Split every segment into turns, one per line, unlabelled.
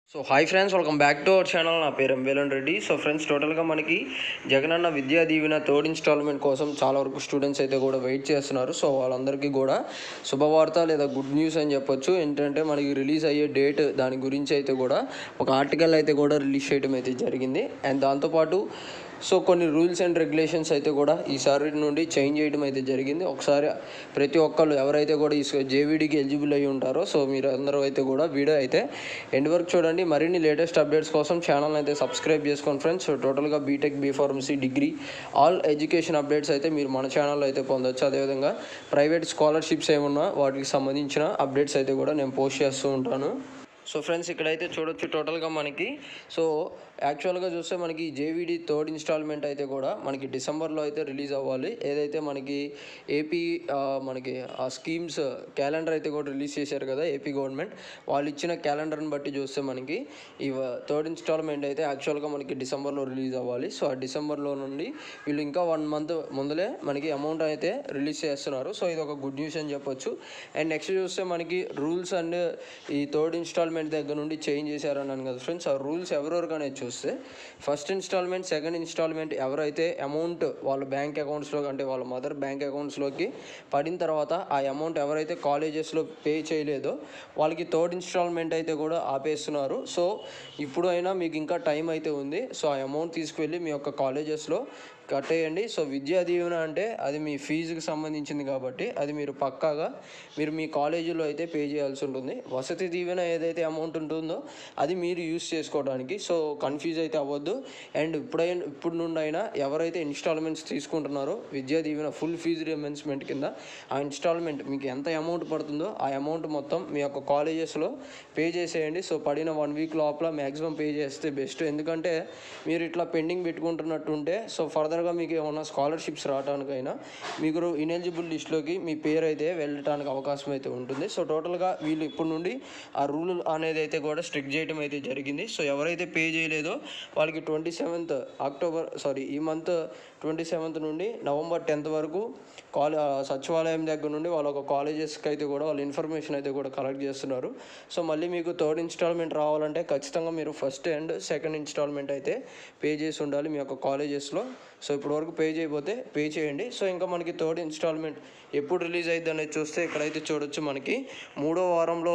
so hi friends welcome back to our channel నా పేరు ఎంవేలన్ Reddy so friends టోటల్గా మనకి జగనన్న విద్యా దీవెన థర్డ్ ఇన్స్టాల్మెంట్ కోసం చాలా వరకు స్టూడెంట్స్ అయితే కూడా వెయిట్ చేస్తున్నారు సో వాళ్ళందరికీ కూడా శుభవార్త లేదా గుడ్ న్యూస్ అని చెప్పొచ్చు ఏంటంటే మనకి రిలీజ్ అయ్యే డేట్ దాని గురించి అయితే కూడా ఒక ఆర్టికల్ అయితే కూడా రిలీజ్ చేయడం అయితే జరిగింది అండ్ దాంతోపాటు సో కొన్ని రూల్స్ అండ్ రెగ్యులేషన్స్ అయితే కూడా ఈసారి నుండి చేంజ్ చేయడం అయితే జరిగింది ఒకసారి ప్రతి ఒక్కళ్ళు ఎవరైతే కూడా ఈ జేవీడీకి ఎలిజిబుల్ అయ్యి ఉంటారో సో మీరు అందరూ అయితే కూడా వీడియో అయితే ఎండ్ వరకు చూడండి మరిన్ని లేటెస్ట్ అప్డేట్స్ కోసం ఛానల్ అయితే సబ్స్క్రైబ్ చేసుకోండి ఫ్రెండ్స్ సో టోటల్గా BTech B pharmacy degree all education updates అయితే మీరు మన ఛానల్లో అయితే పొందొచ్చు అదేవిధంగా ప్రైవేట్ స్కాలర్షిప్స్ ఏమున్నా వాటికి సంబంధించిన అప్డేట్స్ అయితే కూడా నేను పోస్ట్ చేస్తూ ఉంటాను సో ఫ్రెండ్స్ ఇక్కడైతే చూడొచ్చు టోటల్గా మనకి సో యాక్చువల్గా చూస్తే మనకి జేవీడి థర్డ్ ఇన్స్టాల్మెంట్ అయితే కూడా మనకి డిసెంబర్లో అయితే రిలీజ్ అవ్వాలి ఏదైతే మనకి ఏపీ మనకి ఆ స్కీమ్స్ క్యాలెండర్ అయితే కూడా రిలీజ్ చేశారు కదా ఏపీ గవర్నమెంట్ వాళ్ళు ఇచ్చిన క్యాలెండర్ని బట్టి చూస్తే మనకి ఈ థర్డ్ ఇన్స్టాల్మెంట్ అయితే యాక్చువల్గా మనకి డిసెంబర్లో రిలీజ్ అవ్వాలి సో ఆ డిసెంబర్లో నుండి వీళ్ళు ఇంకా వన్ మంత్ ముందులే మనకి అమౌంట్ అయితే రిలీజ్ చేస్తున్నారు సో ఇది ఒక గుడ్ న్యూస్ అని చెప్పొచ్చు అండ్ నెక్స్ట్ చూస్తే మనకి రూల్స్ అండ్ ఈ థర్డ్ ఇన్స్టాల్మెంట్ దగ్గర నుండి చేంజ్ చేశారన్నాను కదా ఫ్రెండ్స్ ఆ రూల్స్ ఎవరెవరికనేది చూస్తే ఫస్ట్ ఇన్స్టాల్మెంట్ సెకండ్ ఇన్స్టాల్మెంట్ ఎవరైతే అమౌంట్ వాళ్ళ బ్యాంక్ అకౌంట్స్లో అంటే వాళ్ళ మదర్ బ్యాంక్ అకౌంట్స్లోకి పడిన తర్వాత ఆ అమౌంట్ ఎవరైతే కాలేజెస్లో పే చేయలేదో వాళ్ళకి థర్డ్ ఇన్స్టాల్మెంట్ అయితే కూడా ఆపేస్తున్నారు సో ఇప్పుడు అయినా మీకు ఇంకా టైం అయితే ఉంది సో ఆ అమౌంట్ తీసుకువెళ్ళి మీ యొక్క కాలేజెస్లో కట్టేయండి సో విద్యా దీవెన అంటే అది మీ ఫీజుకి సంబంధించింది కాబట్టి అది మీరు పక్కాగా మీరు మీ కాలేజీలో అయితే పే చేయాల్సి ఉంటుంది వసతి దీవెన ఏదైతే అమౌంట్ ఉంటుందో అది మీరు యూస్ చేసుకోవడానికి సో కన్ఫ్యూజ్ అయితే అవ్వద్దు అండ్ ఇప్పుడైనా ఇప్పుడు నుండి అయినా ఎవరైతే ఇన్స్టాల్మెంట్స్ తీసుకుంటున్నారో విద్యా దీవెన ఫుల్ ఫీజు రిమెంట్స్మెంట్ కింద ఆ ఇన్స్టాల్మెంట్ మీకు ఎంత అమౌంట్ పడుతుందో ఆ అమౌంట్ మొత్తం మీ యొక్క కాలేజెస్లో పే చేసేయండి సో పడిన వన్ వీక్ లోపల మ్యాక్సిమం పే చేస్తే బెస్ట్ ఎందుకంటే మీరు ఇట్లా పెండింగ్ పెట్టుకుంటున్నట్టు ఉంటే సో ఫర్దర్గా మీకు ఏమైనా స్కాలర్షిప్స్ రావడానికైనా మీకు ఇనెలిజిబుల్ లిస్ట్లోకి మీ పేరు అయితే వెళ్ళటానికి అవకాశం అయితే ఉంటుంది సో టోటల్గా వీళ్ళు ఇప్పటి నుండి ఆ రూల్ అనేది అయితే కూడా స్ట్రిక్ట్ చేయడం అయితే జరిగింది సో ఎవరైతే పే చేయలేదో వాళ్ళకి ట్వంటీ సెవెంత్ అక్టోబర్ సారీ ఈ మంత్ ట్వంటీ సెవెంత్ నుండి నవంబర్ టెన్త్ వరకు కాలే సచివాలయం దగ్గర నుండి వాళ్ళ ఒక కాలేజెస్కి అయితే కూడా వాళ్ళ ఇన్ఫర్మేషన్ అయితే కూడా కలెక్ట్ చేస్తున్నారు సో మళ్ళీ మీకు థర్డ్ ఇన్స్టాల్మెంట్ రావాలంటే ఖచ్చితంగా మీరు ఫస్ట్ అండ్ సెకండ్ ఇన్స్టాల్మెంట్ అయితే పే చేసి ఉండాలి మీ యొక్క కాలేజెస్లో సో ఇప్పుడు వరకు పే చేయబోతే పే చేయండి సో ఇంకా మనకి థర్డ్ ఇన్స్టాల్మెంట్ ఎప్పుడు రిలీజ్ అయ్యింది అనేది చూస్తే ఇక్కడైతే చూడొచ్చు మనకి మూడో వారంలో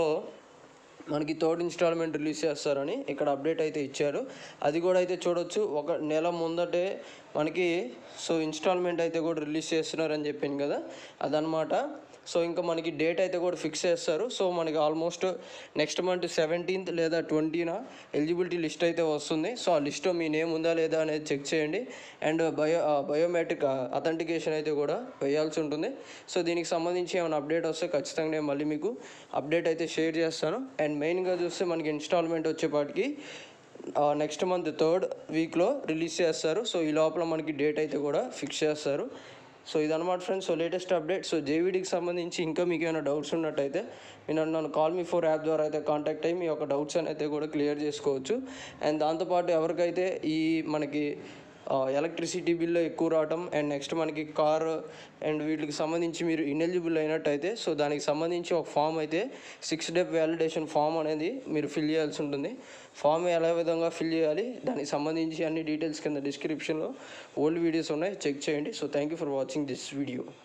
మనకి థర్డ్ ఇన్స్టాల్మెంట్ రిలీజ్ చేస్తారని ఇక్కడ అప్డేట్ అయితే ఇచ్చారు అది కూడా అయితే చూడొచ్చు ఒక నెల ముందటే మనకి సో ఇన్స్టాల్మెంట్ అయితే కూడా రిలీజ్ చేస్తున్నారని చెప్పింది కదా అదనమాట సో ఇంకా మనకి డేట్ అయితే కూడా ఫిక్స్ చేస్తారు సో మనకి ఆల్మోస్ట్ నెక్స్ట్ మంత్ సెవెంటీన్త్ లేదా ట్వంటీన ఎలిజిబిలిటీ లిస్ట్ అయితే వస్తుంది సో ఆ లిస్ట్లో మీ నేమ్ ఉందా లేదా అనేది చెక్ చేయండి అండ్ బయో బయోమెట్రిక్ అథెంటికేషన్ అయితే కూడా వేయాల్సి ఉంటుంది సో దీనికి సంబంధించి ఏమైనా అప్డేట్ వస్తే ఖచ్చితంగా నేను మళ్ళీ మీకు అప్డేట్ అయితే షేర్ చేస్తాను అండ్ మెయిన్గా చూస్తే మనకి ఇన్స్టాల్మెంట్ వచ్చేపాటికి నెక్స్ట్ మంత్ థర్డ్ వీక్లో రిలీజ్ చేస్తారు సో ఈ లోపల మనకి డేట్ అయితే కూడా ఫిక్స్ చేస్తారు సో ఇదన్నమాట friends so latest update so జేవీడీకి సంబంధించి ఇంకా మీకు ఏమైనా డౌట్స్ ఉన్నట్టయితే మీరు నన్ను కాల్ మీ ఫోర్ యాప్ ద్వారా అయితే కాంటాక్ట్ అయ్యి మీ యొక్క డౌట్స్ అని అయితే కూడా క్లియర్ చేసుకోవచ్చు అండ్ దాంతోపాటు ఎవరికైతే ఈ మనకి ఎలక్ట్రిసిటీ బిల్ ఎక్కువ రావటం అండ్ నెక్స్ట్ మనకి కార్ అండ్ వీటికి సంబంధించి మీరు ఇనెలిజిబుల్ అయినట్టయితే సో దానికి సంబంధించి ఒక ఫామ్ అయితే సిక్స్ డేప్ వ్యాలిడేషన్ ఫామ్ అనేది మీరు ఫిల్ చేయాల్సి ఉంటుంది ఫామ్ ఎలా విధంగా ఫిల్ చేయాలి దానికి సంబంధించి అన్ని డీటెయిల్స్ కింద డిస్క్రిప్షన్లో ఓల్డ్ వీడియోస్ ఉన్నాయి చెక్ చేయండి so thank you for watching this video